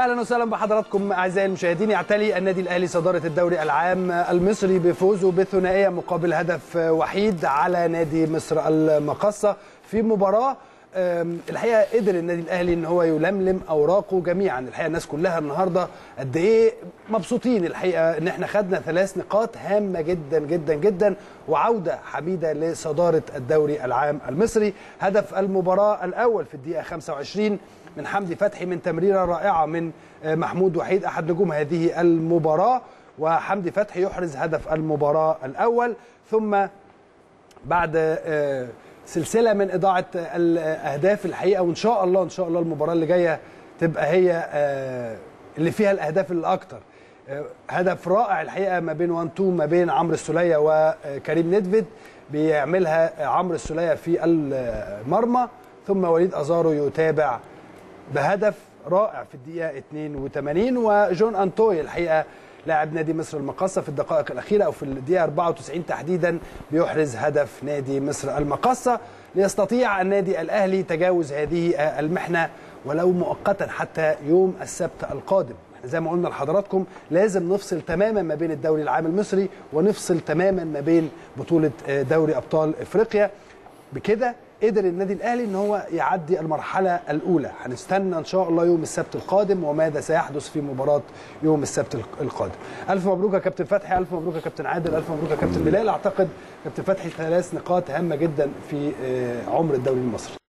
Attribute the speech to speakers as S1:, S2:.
S1: اهلا وسهلا بحضراتكم اعزائي المشاهدين يعتلي النادي الاهلي صداره الدوري العام المصري بفوزه بثنائيه مقابل هدف وحيد على نادي مصر المقصه في مباراه أم، الحقيقه قدر النادي الاهلي ان هو يلملم اوراقه جميعا الحقيقه الناس كلها النهارده قد ايه مبسوطين الحقيقه ان احنا خدنا ثلاث نقاط هامه جدا جدا جدا وعوده حميده لصداره الدوري العام المصري هدف المباراه الاول في الدقيقه 25 من حمدي فتحي من تمريره رائعه من محمود وحيد احد نجوم هذه المباراه وحمدي فتحي يحرز هدف المباراه الاول ثم بعد آه، سلسله من اضاعه الاهداف الحقيقه وان شاء الله ان شاء الله المباراه اللي جايه تبقى هي آه، اللي فيها الاهداف الاكثر آه، هدف رائع الحقيقه ما بين 1 2 ما بين عمرو السوليه وكريم ندفد بيعملها عمرو السوليه في المرمى ثم وليد ازارو يتابع بهدف رائع في الدقيقه 82 وجون انتوي الحقيقه لاعب نادي مصر المقاصة في الدقائق الأخيرة أو في الدقيقة 94 تحديدا بيحرز هدف نادي مصر المقاصة ليستطيع النادي الأهلي تجاوز هذه المحنة ولو مؤقتا حتى يوم السبت القادم احنا زي ما قلنا لحضراتكم لازم نفصل تماما ما بين الدوري العام المصري ونفصل تماما ما بين بطولة دوري أبطال إفريقيا بكده قدر النادي الاهلي ان هو يعدي المرحله الاولى هنستنى ان شاء الله يوم السبت القادم وماذا سيحدث في مباراه يوم السبت القادم الف مبروك يا كابتن فتحي الف مبروك يا كابتن عادل الف مبروك يا كابتن بلال اعتقد كابتن فتحي ثلاث نقاط هامه جدا في عمر الدوري المصري